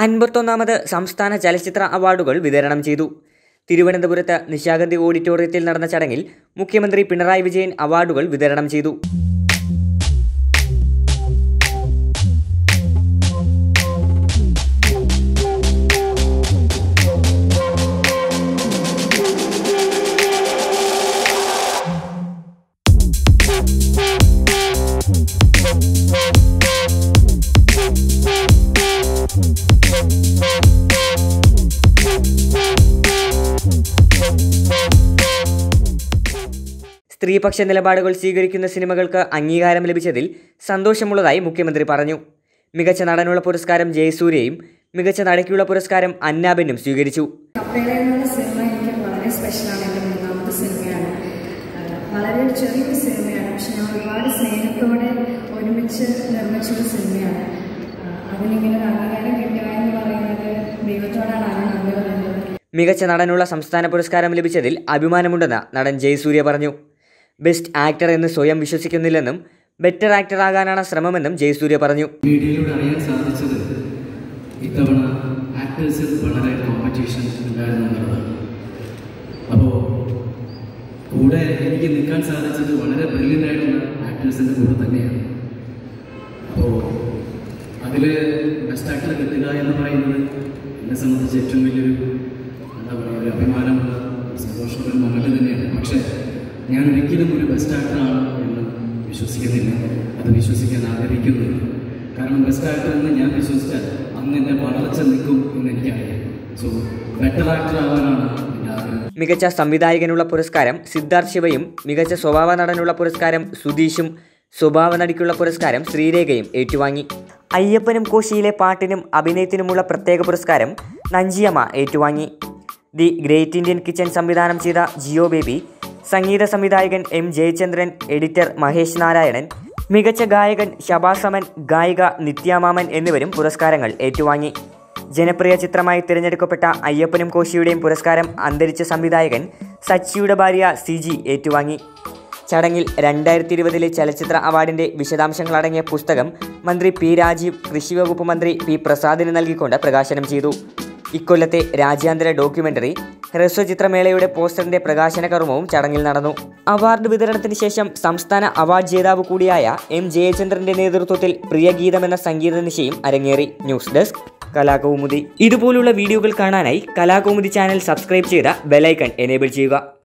അൻപത്തൊന്നാമത് സംസ്ഥാന ചലച്ചിത്ര അവാർഡുകൾ വിതരണം ചെയ്തു തിരുവനന്തപുരത്ത് നിശാഗന്ധി ഓഡിറ്റോറിയത്തിൽ നടന്ന ചടങ്ങിൽ മുഖ്യമന്ത്രി പിണറായി വിജയൻ അവാർഡുകൾ വിതരണം ചെയ്തു സ്ത്രീപക്ഷ നിലപാടുകൾ സ്വീകരിക്കുന്ന സിനിമകൾക്ക് അംഗീകാരം ലഭിച്ചതിൽ സന്തോഷമുള്ളതായി മുഖ്യമന്ത്രി പറഞ്ഞു മികച്ച നടനുള്ള പുരസ്കാരം ജയസൂര്യയും മികച്ച നടയ്ക്കുള്ള പുരസ്കാരം അന്നാബെന്നും സ്വീകരിച്ചു കപ്പേള എന്നുള്ള സിനിമ എനിക്ക് വളരെ സ്പെഷ്യലാണ് എൻ്റെ മൂന്നാമത്തെ സിനിമയാണ് ആഹ് വളരെ ഒരു ചെറിയൊരു സിനിമയാണ് പക്ഷെ ഞാൻ ഒരുപാട് സ്നേഹത്തോടെ ഒരുമിച്ച് നിർമ്മിച്ചൊരു സിനിമയാണ് ആഹ് അതിനിങ്ങനെ ഒരു അംഗീകാരം കിട്ടുക എന്ന് പറയുന്നത് ദൈവത്തോടാണ് ആദ്യം നന്ദി പറയുന്നത് മികച്ച നടനുള്ള സംസ്ഥാന പുരസ്കാരം ലഭിച്ചതിൽ അഭിമാനമുണ്ടെന്ന് നടൻ ജയസൂര്യ പറഞ്ഞു ബെസ്റ്റ് ആക്ടർ എന്ന് സ്വയം വിശ്വസിക്കുന്നില്ലെന്നും ബെറ്റർ ആക്ടർ ആകാനാണ് ശ്രമമെന്നും ജയസൂര്യ പറഞ്ഞു മീഡിയയിലൂടെ അറിയാൻ സാധിച്ചത് ഇത്തവണ ആക്ടേഴ്സിൽ വളരെ കോമ്പറ്റീഷൻ ഉണ്ടായിരുന്നു എന്നുള്ളതാണ് അപ്പോൾ കൂടെ എനിക്ക് നിൽക്കാൻ സാധിച്ചത് വളരെ ബ്രില്യൻ്റ് ആയിട്ടുള്ള ആക്ടേഴ്സിൻ്റെ കൂടെ തന്നെയാണ് അപ്പോൾ അതിൽ ബെസ്റ്റ് ആക്ടർ കിട്ടുക എന്ന് പറയുന്നത് എന്നെ സംബന്ധിച്ച് ഏറ്റവും വലിയൊരു എന്താ പറയുക ഒരു അഭിമാനമുള്ള സന്തോഷമുള്ള ഒരു മൊമെൻ്റ് തന്നെയാണ് പക്ഷേ ഞാൻ ഒരിക്കലും ഒരു ബെസ്റ്റ് ആക്ടറാണ് എന്ന് വിശ്വസിക്കുന്നില്ല അത് വിശ്വസിക്കാൻ ആഗ്രഹിക്കുന്നില്ല കാരണം ബെസ്റ്റ് ആക്ടർ എന്ന് ഞാൻ വിശ്വസിച്ചാൽ അന്ന് എൻ്റെ വളർച്ച നിൽക്കും എന്ന് എനിക്കറിയാം സോ ബെറ്റർ ആക്ടർ ആവാനാണ് എൻ്റെ ആഗ്രഹം മികച്ച സംവിധായകനുള്ള പുരസ്കാരം സിദ്ധാർത്ഥ് ശിവയും മികച്ച സ്വഭാവ നടനുള്ള പുരസ്കാരം സുധീഷും സ്വഭാവ നടിക്കുള്ള പുരസ്കാരം ശ്രീരേഖയും ഏറ്റുവാങ്ങി അയ്യപ്പനും കോശിയിലെ പാട്ടിനും അഭിനയത്തിനുമുള്ള പ്രത്യേക പുരസ്കാരം നഞ്ചിയമ്മ ഏറ്റുവാങ്ങി ദി ഗ്രേറ്റ് ഇന്ത്യൻ കിച്ചൺ സംവിധാനം ചെയ്ത ജിയോ ബേബി സംഗീത സംവിധായകൻ എം ജയചന്ദ്രൻ എഡിറ്റർ മഹേഷ് നാരായണൻ മികച്ച ഗായകൻ ഷബാസമൻ ഗായിക നിത്യാമാമൻ എന്നിവരും പുരസ്കാരങ്ങൾ ഏറ്റുവാങ്ങി ജനപ്രിയ ചിത്രമായി തിരഞ്ഞെടുക്കപ്പെട്ട അയ്യപ്പനും കോശിയുടെയും പുരസ്കാരം അന്തരിച്ച സംവിധായകൻ സച്ചിയുടെ ഭാര്യ സി ജി ഏറ്റുവാങ്ങി ചടങ്ങിൽ രണ്ടായിരത്തി ഇരുപതിലെ ചലച്ചിത്ര അവാർഡിന്റെ വിശദാംശങ്ങളടങ്ങിയ പുസ്തകം മന്ത്രി പി രാജീവ് കൃഷി വകുപ്പ് മന്ത്രി പി പ്രസാദിന് നൽകിക്കൊണ്ട് പ്രകാശനം ചെയ്തു ഇക്കൊല്ലത്തെ രാജ്യാന്തര ഡോക്യുമെന്ററി ഹ്രസ്വചിത്രമേളയുടെ പോസ്റ്ററിന്റെ പ്രകാശന കർമ്മവും ചടങ്ങിൽ നടന്നു അവാർഡ് വിതരണത്തിന് ശേഷം സംസ്ഥാന അവാർഡ് ജേതാവ് കൂടിയായ എം ജയചന്ദ്രന്റെ നേതൃത്വത്തിൽ പ്രിയഗീതം എന്ന സംഗീത നിശയും അരങ്ങേറി ന്യൂസ് ഡെസ്ക് കലാകൗമുദി ഇതുപോലുള്ള വീഡിയോകൾ കാണാനായി കലാകൗമുദി ചാനൽ സബ്സ്ക്രൈബ് ചെയ്ത ബെലൈക്കൺ എനേബിൾ ചെയ്യുക